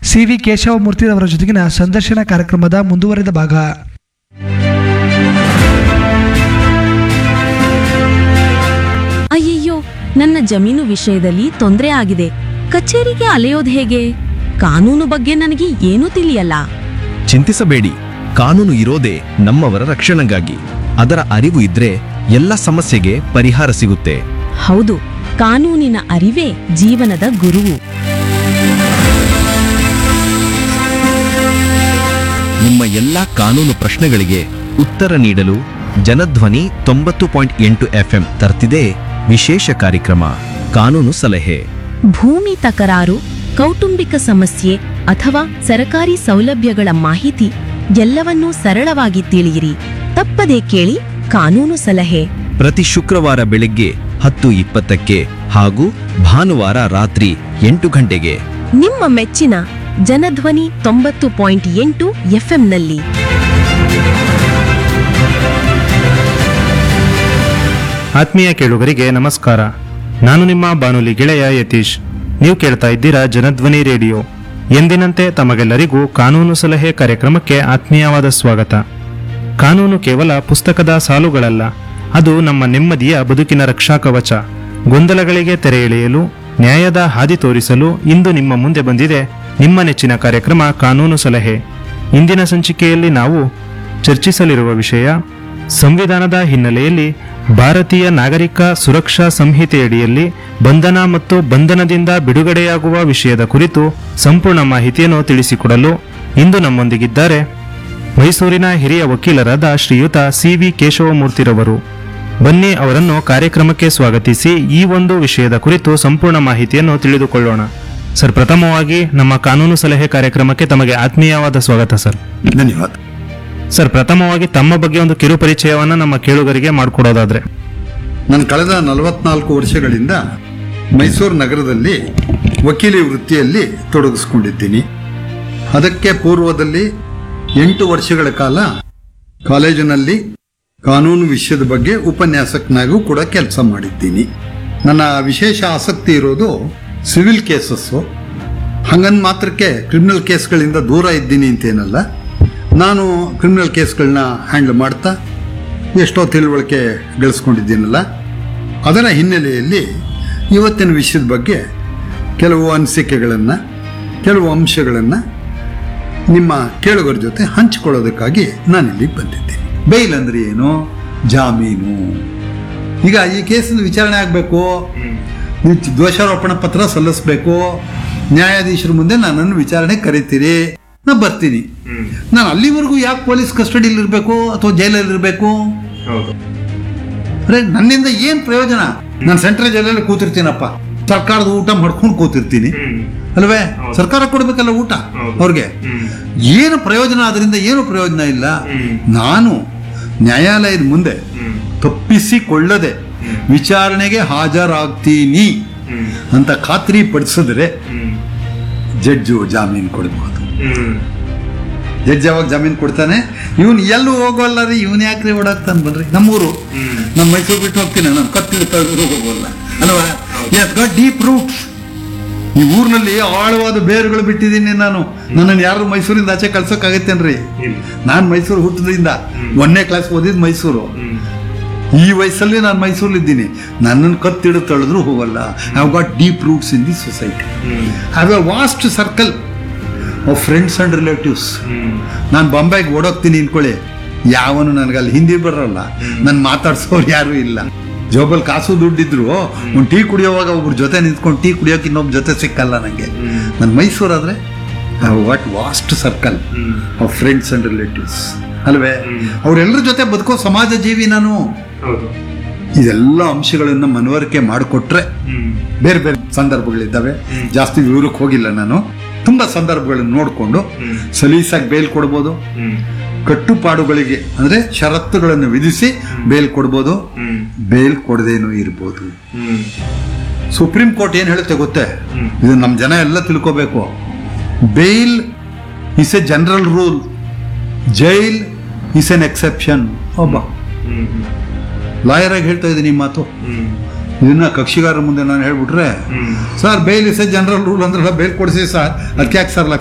C V ಕೇಶವಮೂರ್ತಿರವರ ಜೊತೆಗಿನ ಸಂದರ್ಶನ ಕಾರ್ಯಕ್ರಮದ ಮುಂದುವರೆದ ಭಾಗ ಅಯ್ಯಯ್ಯೋ ನನ್ನ ಜಮೀನು ವಿಷಯದಲ್ಲಿ ತೊಂದರೆ ಆಗಿದೆ ಕಚೇರಿಗೆ ಅಲೆಯೋದು ಹೇಗೆ ಕಾನೂನು ಬಗ್ಗೆ ನನಗೆ ಏನೂ ತಿಳಿಯಲ್ಲ ಚಿಂತಿಸಬೇಡಿ ಕಾನೂನು ಇರೋದೇ ನಮ್ಮವರ ರಕ್ಷಣೆಗಾಗಿ ಅದರ ಅರಿವು ಇದ್ರೆ ಎಲ್ಲ ಸಮಸ್ಯೆಗೆ ಪರಿಹಾರ ಸಿಗುತ್ತೆ ಹೌದು ಕಾನೂನಿನ ಅರಿವೇ ಜೀವನದ ಗುರುವು ನಿಮ್ಮ ಎಲ್ಲ ಕಾನೂನು ಪ್ರಶ್ನೆಗಳಿಗೆ ಉತ್ತರ ನೀಡಲು ಜನಧ್ವನಿ ತೊಂಬತ್ತು ಪಾಯಿಂಟ್ ಎಂಟು ಎಫ್ಎಂ ತರ್ತಿದೆ ವಿಶೇಷ ಕಾರ್ಯಕ್ರಮ ಕಾನೂನು ಸಲಹೆ ಭೂಮಿ ತಕರಾರು ಕೌಟುಂಬಿಕ ಸಮಸ್ಯೆ ಅಥವಾ ಸರಕಾರಿ ಸೌಲಭ್ಯಗಳ ಮಾಹಿತಿ ಎಲ್ಲವನ್ನೂ ಸರಳವಾಗಿ ತಿಳಿಯಿರಿ ತಪ್ಪದೇ ಕೇಳಿ ಕಾನೂನು ಸಲಹೆ ಪ್ರತಿ ಶುಕ್ರವಾರ ಬೆಳಗ್ಗೆ ಹತ್ತು ಇಪ್ಪತ್ತಕ್ಕೆ ಹಾಗೂ ಭಾನುವಾರ ರಾತ್ರಿ ಎಂಟು ಗಂಟೆಗೆ ನಿಮ್ಮ ಮೆಚ್ಚಿನ ಜನಧ್ವನಿ ತೊಂಬತ್ತು ಪಾಯಿಂಟ್ ಎಂಟು ಎಫ್ಎಂನಲ್ಲಿ ಆತ್ಮೀಯ ಕೇಳುಗರಿಗೆ ನಮಸ್ಕಾರ ನಾನು ನಿಮ್ಮ ಬಾನುಲಿ ಗೆಳೆಯ ಯತೀಶ್ ನೀವು ಕೇಳ್ತಾ ಇದ್ದೀರಾ ಜನಧ್ವನಿ ರೇಡಿಯೋ ಎಂದಿನಂತೆ ತಮಗೆಲ್ಲರಿಗೂ ಕಾನೂನು ಸಲಹೆ ಕಾರ್ಯಕ್ರಮಕ್ಕೆ ಆತ್ಮೀಯವಾದ ಸ್ವಾಗತ ಕಾನೂನು ಕೇವಲ ಪುಸ್ತಕದ ಸಾಲುಗಳಲ್ಲ ಅದು ನಮ್ಮ ನೆಮ್ಮದಿಯ ಬದುಕಿನ ರಕ್ಷಾ ಕವಚ ಗೊಂದಲಗಳಿಗೆ ತೆರೆ ಎಳೆಯಲು ನ್ಯಾಯದ ಹಾದಿ ತೋರಿಸಲು ಇಂದು ನಿಮ್ಮ ಮುಂದೆ ಬಂದಿದೆ ನಿಮ್ಮ ನೆಚ್ಚಿನ ಕಾರ್ಯಕ್ರಮ ಕಾನೂನು ಸಲಹೆ ಇಂದಿನ ಸಂಚಿಕೆಯಲ್ಲಿ ನಾವು ಚರ್ಚಿಸಲಿರುವ ವಿಷಯ ಸಂವಿಧಾನದ ಹಿನ್ನೆಲೆಯಲ್ಲಿ ಭಾರತೀಯ ನಾಗರಿಕ ಸುರಕ್ಷಾ ಸಂಹಿತೆಯಡಿಯಲ್ಲಿ ಬಂಧನ ಮತ್ತು ಬಂಧನದಿಂದ ಬಿಡುಗಡೆಯಾಗುವ ವಿಷಯದ ಕುರಿತು ಸಂಪೂರ್ಣ ಮಾಹಿತಿಯನ್ನು ತಿಳಿಸಿಕೊಡಲು ಇಂದು ನಮ್ಮೊಂದಿಗಿದ್ದಾರೆ ಮೈಸೂರಿನ ಹಿರಿಯ ವಕೀಲರಾದ ಶ್ರೀಯುತ ಸಿ ವಿ ಕೇಶವಮೂರ್ತಿರವರು ಬನ್ನಿ ಅವರನ್ನು ಕಾರ್ಯಕ್ರಮಕ್ಕೆ ಸ್ವಾಗತಿಸಿ ಈ ಒಂದು ವಿಷಯದ ಕುರಿತು ಸಂಪೂರ್ಣ ಮಾಹಿತಿಯನ್ನು ತಿಳಿದುಕೊಳ್ಳೋಣ ಸರ್ ಪ್ರಥಮವಾಗಿ ನಮ್ಮ ಕಾನೂನು ಸಲಹೆ ಕಾರ್ಯಕ್ರಮಕ್ಕೆ ತಮಗೆ ಆತ್ಮೀಯವಾದ ಸ್ವಾಗತ ಸರ್ ಧನ್ಯವಾದ ಸರ್ ಪ್ರಥಮವಾಗಿ ತಮ್ಮ ಬಗ್ಗೆ ಒಂದು ಕಿರು ಪರಿಚಯವನ್ನ ನಮ್ಮ ಕೇಳುಗರಿಗೆ ಮಾಡಿಕೊಡೋದಾದ್ರೆ ನಾನು ಕಳೆದ ನಲವತ್ನಾಲ್ಕು ವರ್ಷಗಳಿಂದ ಮೈಸೂರು ನಗರದಲ್ಲಿ ವಕೀಲಿ ವೃತ್ತಿಯಲ್ಲಿ ತೊಡಗಿಸ್ಕೊಂಡಿದ್ದೀನಿ ಅದಕ್ಕೆ ಪೂರ್ವದಲ್ಲಿ ಎಂಟು ವರ್ಷಗಳ ಕಾಲ ಕಾಲೇಜಿನಲ್ಲಿ ಕಾನೂನು ವಿಷಯದ ಬಗ್ಗೆ ಉಪನ್ಯಾಸಕನಾಗೂ ಕೂಡ ಕೆಲಸ ಮಾಡಿದ್ದೀನಿ ನನ್ನ ವಿಶೇಷ ಆಸಕ್ತಿ ಇರೋದು ಸಿವಿಲ್ ಕೇಸಸ್ಸು ಹಂಗನ್ ಮಾತ್ರಕ್ಕೆ ಕ್ರಿಮಿನಲ್ ಕೇಸ್ಗಳಿಂದ ದೂರ ಇದ್ದೀನಿ ಅಂತೇನಲ್ಲ ನಾನು ಕ್ರಿಮಿನಲ್ ಕೇಸ್ಗಳನ್ನ ಹ್ಯಾಂಡಲ್ ಮಾಡ್ತಾ ಎಷ್ಟೋ ತಿಳುವಳಿಕೆ ಗಳಿಸ್ಕೊಂಡಿದ್ದೀನಲ್ಲ ಅದರ ಹಿನ್ನೆಲೆಯಲ್ಲಿ ಇವತ್ತಿನ ವಿಷಯದ ಬಗ್ಗೆ ಕೆಲವು ಅನಿಸಿಕೆಗಳನ್ನು ಕೆಲವು ಅಂಶಗಳನ್ನು ನಿಮ್ಮ ಕೇಳುಗರ ಜೊತೆ ಹಂಚಿಕೊಳ್ಳೋದಕ್ಕಾಗಿ ನಾನಿಲ್ಲಿ ಬಂದಿದ್ದೀನಿ ಬೇಲ್ ಅಂದ್ರೆ ಏನು ಜಾಮೀನು ಈಗ ಈ ಕೇಸಿನ ವಿಚಾರಣೆ ಆಗಬೇಕು ನೀವು ದೋಷಾರೋಪಣಾ ಪತ್ರ ಸಲ್ಲಿಸಬೇಕು ನ್ಯಾಯಾಧೀಶರ ಮುಂದೆ ನನ್ನನ್ನು ವಿಚಾರಣೆ ಕರಿತೀರಿ ನಾ ಬರ್ತೀನಿ ನಾನು ಅಲ್ಲಿವರೆಗೂ ಯಾಕೆ ಪೊಲೀಸ್ ಕಸ್ಟಡಿಯಲ್ಲಿ ಇರಬೇಕು ಅಥವಾ ಜೈಲಲ್ಲಿ ಇರಬೇಕು ಅರೆ ನನ್ನಿಂದ ಏನ್ ಪ್ರಯೋಜನ ನಾನು ಸೆಂಟ್ರಲ್ ಜೈಲಲ್ಲಿ ಕೂತಿರ್ತೀನಪ್ಪ ಸರ್ಕಾರದ ಊಟ ಮಾಡ್ಕೊಂಡು ಕೂತಿರ್ತೀನಿ ಅಲ್ವೇ ಸರ್ಕಾರ ಕೊಡ್ಬೇಕಲ್ಲ ಊಟ ಅವ್ರಿಗೆ ಏನು ಪ್ರಯೋಜನ ಅದರಿಂದ ಏನು ಪ್ರಯೋಜನ ಇಲ್ಲ ನಾನು ನ್ಯಾಯಾಲಯದ ಮುಂದೆ ತಪ್ಪಿಸಿಕೊಳ್ಳದೆ ವಿಚಾರಣೆಗೆ ಹಾಜರಾಗ್ತೀನಿ ಅಂತ ಖಾತ್ರಿ ಪಡಿಸಿದ್ರೆ ಜಡ್ಜು ಜಾಮೀನು ಕೊಡಬಹುದು ಜಡ್ಜ್ ಯಾವಾಗ ಜಾಮೀನು ಕೊಡ್ತಾನೆ ಇವನ್ ಎಲ್ಲೂ ಹೋಗೋಲ್ಲ ರೀ ಇವನ್ ಯಾಕ್ರಿ ಓಡಾಕ್ತಾನೆ ಬನ್ರಿ ನಮ್ಮೂರು ನಮ್ಮ ಮೈಸೂರು ಬಿಟ್ಟು ಹೋಗ್ತೀನಿ ನಾನು ಕತ್ತಿಗೆ ತಗೊಂಡು ಹೋಗೋಲ್ಲ ಅಲ್ವಾ ಎಸ್ ಗಾಟ್ ಡೀಪ್ ರೂಟ್ಸ್ ಈ ಊರಿನಲ್ಲಿ ಆಳವಾದ ಬೇರುಗಳು ಬಿಟ್ಟಿದ್ದೀನಿ ನಾನು ನನ್ನನ್ನು ಯಾರು ಮೈಸೂರಿಂದ ಆಚೆ ಕಳ್ಸೋಕ್ಕಾಗತ್ತೇನ್ರಿ ನಾನು ಮೈಸೂರು ಹುಟ್ಟದಿಂದ ಒಂದನೇ ಕ್ಲಾಸ್ ಓದಿದ್ ಮೈಸೂರು ಈ ವಯಸ್ಸಲ್ಲಿ ನಾನು ಮೈಸೂರಲ್ಲಿದ್ದೀನಿ ನನ್ನನ್ನು ಕತ್ತಿಡು ತಳೆದ್ರು ಹೋಗಲ್ಲ I got deep roots in the society have a vast circle of friends and relatives ನಾನು ಬಾಂಬೆಗೆ ಓಡೋಗ್ತೀನಿ ಅನ್ಕೊಳ್ಳಿ ಯಾವನು ನನಗೆ ಅಲ್ಲಿ ಹಿಂದಿ ಬರಲ್ಲ ನಾನು ಮಾತಾಡ್ಸೋರು ಯಾರು ಇಲ್ಲ ಜೋಬಲ್ ಕಾಸು ದುಡ್ಡಿದ್ರು ಒಂದು ಟೀ ಕುಡಿಯೋವಾಗ ಒಬ್ರ ಜೊತೆ ನಿಂತ್ಕೊಂಡು ಟೀ ಕುಡಿಯೋಕೆ ಇನ್ನೊಬ್ಬ ಜೊತೆ ಸಿಕ್ಕಲ್ಲ ನನಗೆ ನನ್ನ ಮೈಸೂರಾದ್ರೆ what vast circle of friends and relatives ಅಲ್ವೇ ಅವರೆಲ್ಲರ ಜೊತೆ ಬದುಕೋ ಸಮಾಜ ಜೀವಿ ನಾನು ಇದೆಲ್ಲ ಅಂಶಗಳನ್ನ ಮನವರಿಕೆ ಮಾಡಿಕೊಟ್ರೆ ಬೇರೆ ಬೇರೆ ಸಂದರ್ಭಗಳಿದ್ದಾವೆ ಜಾಸ್ತಿ ವಿವರಕ್ಕೆ ಹೋಗಿಲ್ಲ ನಾನು ತುಂಬಾ ಸಂದರ್ಭಗಳನ್ನು ನೋಡಿಕೊಂಡು ಸಲೀಸಾಗಿ ಬೇಲ್ ಕೊಡ್ಬೋದು ಕಟ್ಟುಪಾಡುಗಳಿಗೆ ಅಂದ್ರೆ ಷರತ್ತುಗಳನ್ನು ವಿಧಿಸಿ ಬೇಲ್ ಕೊಡ್ಬೋದು ಬೇಲ್ ಕೊಡದೇನೂ ಇರ್ಬೋದು ಸುಪ್ರೀಂ ಕೋರ್ಟ್ ಏನ್ ಹೇಳುತ್ತೆ ಗೊತ್ತೇ ಇದು ನಮ್ಮ ಜನ ಎಲ್ಲ ತಿಳ್ಕೋಬೇಕು bail is a general rule jail is an exception ಒಬ್ಬ ಲಾಯರ್ ಆಗಿ ಹೇಳ್ತಾ ಇದ್ದೀನಿ ಈ ಮಾತು ಇದನ್ನ ಕಕ್ಷಿಗಾರರ ಮುಂದೆ ನಾನು ಹೇಳ್ಬಿಟ್ರೆ sir bail is a general rule ಅಂದ್ರಲ್ಲ ಬೇಲ್ ಕೊಡಿಸಿ ಸರ್ ಅದಕ್ಕೆ ಯಾಕೆ ಸರ್